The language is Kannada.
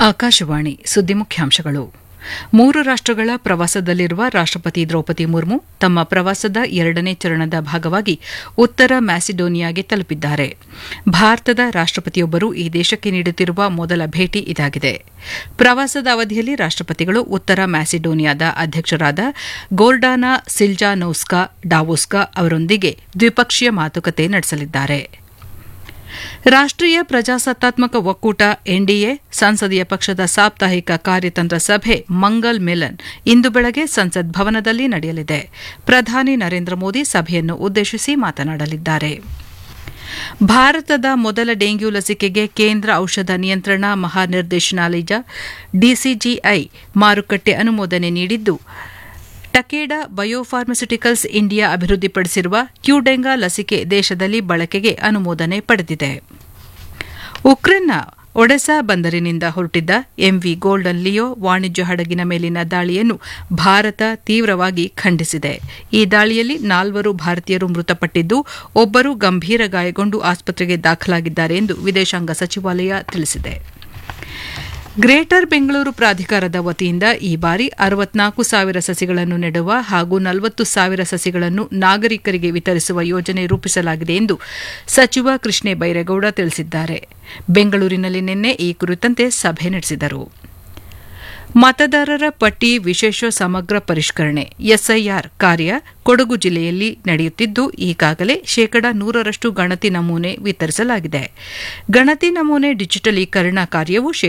ಆಕಾಶವಾಣಿ ಸುದ್ದಿ ಮುಖ್ಯಾಂಶಗಳು ಮೂರು ರಾಷ್ಟಗಳ ಪ್ರವಾಸದಲ್ಲಿರುವ ರಾಷ್ಟಪತಿ ದ್ರೌಪದಿ ಮುರ್ಮು ತಮ್ಮ ಪ್ರವಾಸದ ಎರಡನೇ ಚರಣದ ಭಾಗವಾಗಿ ಉತ್ತರ ಮ್ಯಾಸಿಡೋನಿಯಾಗೆ ತಲುಪಿದ್ದಾರೆ ಭಾರತದ ರಾಷ್ಟಪತಿಯೊಬ್ಬರು ಈ ದೇಶಕ್ಕೆ ನೀಡುತ್ತಿರುವ ಮೊದಲ ಭೇಟಿ ಇದಾಗಿದೆ ಪ್ರವಾಸದ ಅವಧಿಯಲ್ಲಿ ರಾಷ್ಟಪತಿಗಳು ಉತ್ತರ ಮ್ಯಾಸಿಡೋನಿಯಾದ ಅಧ್ಯಕ್ಷರಾದ ಗೋರ್ಡಾನಾ ಸಿಲ್ಜಾನೋಸ್ಕಾ ಡಾವೋಸ್ಕಾ ಅವರೊಂದಿಗೆ ದ್ವಿಪಕ್ಷೀಯ ಮಾತುಕತೆ ನಡೆಸಲಿದ್ದಾರೆ ರಾಷ್ಟೀಯ ಪ್ರಜಾಸತ್ತಾತ್ಮಕ ಒಕ್ಕೂಟ ಎನ್ಡಿಎ ಸಂಸದೀಯ ಪಕ್ಷದ ಸಾಪ್ತಾಹಿಕ ಕಾರ್ಯತಂತ್ರ ಸಭೆ ಮಂಗಲ್ ಮಿಲನ್ ಇಂದು ಬೆಳಗ್ಗೆ ಸಂಸತ್ ಭವನದಲ್ಲಿ ನಡೆಯಲಿದೆ ಪ್ರಧಾನಿ ನರೇಂದ್ರ ಮೋದಿ ಸಭೆಯನ್ನು ಉದ್ದೇಶಿಸಿ ಮಾತನಾಡಲಿದ್ದಾರೆ ಭಾರತದ ಮೊದಲ ಡೆಂಗ್ಯೂ ಲಸಿಕೆಗೆ ಕೇಂದ್ರ ಔಷಧ ನಿಯಂತ್ರಣ ಮಹಾನಿರ್ದೇಶನಾಲಯ ಡಿಸಿಜಿಐ ಮಾರುಕಟ್ಟೆ ಅನುಮೋದನೆ ನೀಡಿದ್ದು ಟಕೇಡಾ ಬಯೋಫಾರ್ಮಸ್ಯುಟಿಕಲ್ಸ್ ಇಂಡಿಯಾ ಅಭಿವೃದ್ಧಿಪಡಿಸಿರುವ ಕ್ಯೂಡೆಂಗಾ ಲಸಿಕೆ ದೇಶದಲ್ಲಿ ಬಳಕೆಗೆ ಅನುಮೋದನೆ ಪಡೆದಿದೆ ಉಕ್ರೇನ್ನ ಒಡೆಸಾ ಬಂದರಿನಿಂದ ಹೊರಟಿದ್ದ ಎಂವಿ ಗೋಲ್ಡನ್ ಲಿಯೋ ವಾಣಿಜ್ಯ ಹಡಗಿನ ಮೇಲಿನ ದಾಳಿಯನ್ನು ಭಾರತ ತೀವ್ರವಾಗಿ ಖಂಡಿಸಿದೆ ಈ ದಾಳಿಯಲ್ಲಿ ನಾಲ್ವರು ಭಾರತೀಯರು ಮೃತಪಟ್ಟಿದ್ದು ಒಬ್ಬರು ಗಂಭೀರ ಗಾಯಗೊಂಡು ಆಸ್ಪತ್ರೆಗೆ ದಾಖಲಾಗಿದ್ದಾರೆ ಎಂದು ವಿದೇಶಾಂಗ ಸಚಿವಾಲಯ ತಿಳಿಸಿದೆ ಗ್ರೇಟರ್ ಬೆಂಗಳೂರು ಪ್ರಾಧಿಕಾರದ ವತಿಯಿಂದ ಈ ಬಾರಿ ಅರವತ್ನಾಲ್ಕು ಸಾವಿರ ಸಸಿಗಳನ್ನು ನೆಡುವ ಹಾಗೂ ನಲವತ್ತು ಸಾವಿರ ಸಸಿಗಳನ್ನು ನಾಗರಿಕರಿಗೆ ವಿತರಿಸುವ ಯೋಜನೆ ರೂಪಿಸಲಾಗಿದೆ ಎಂದು ಸಚಿವ ಕೃಷ್ಣೇ ಬೈರೇಗೌಡ ತಿಳಿಸಿದ್ದಾರೆ ಬೆಂಗಳೂರಿನಲ್ಲಿ ನಿನ್ನೆ ಈ ಕುರಿತಂತೆ ಸಭೆ ನಡೆಸಿದರು ಮತದಾರರ ಪಟ್ಟಿ ವಿಶೇಷ ಸಮಗ್ರ ಪರಿಷ್ಕರಣೆ ಎಸ್ಐಆರ್ ಕಾರ್ಯ ಕೊಡಗು ಜಿಲ್ಲೆಯಲ್ಲಿ ನಡೆಯುತ್ತಿದ್ದು ಈಗಾಗಲೇ ಶೇಕಡಾ ನೂರರಷ್ಟು ಗಣತಿ ನಮೂನೆ ವಿತರಿಸಲಾಗಿದೆ ಗಣತಿ ನಮೂನೆ ಡಿಜಿಟಲೀಕರಣ ಕಾರ್ಯವು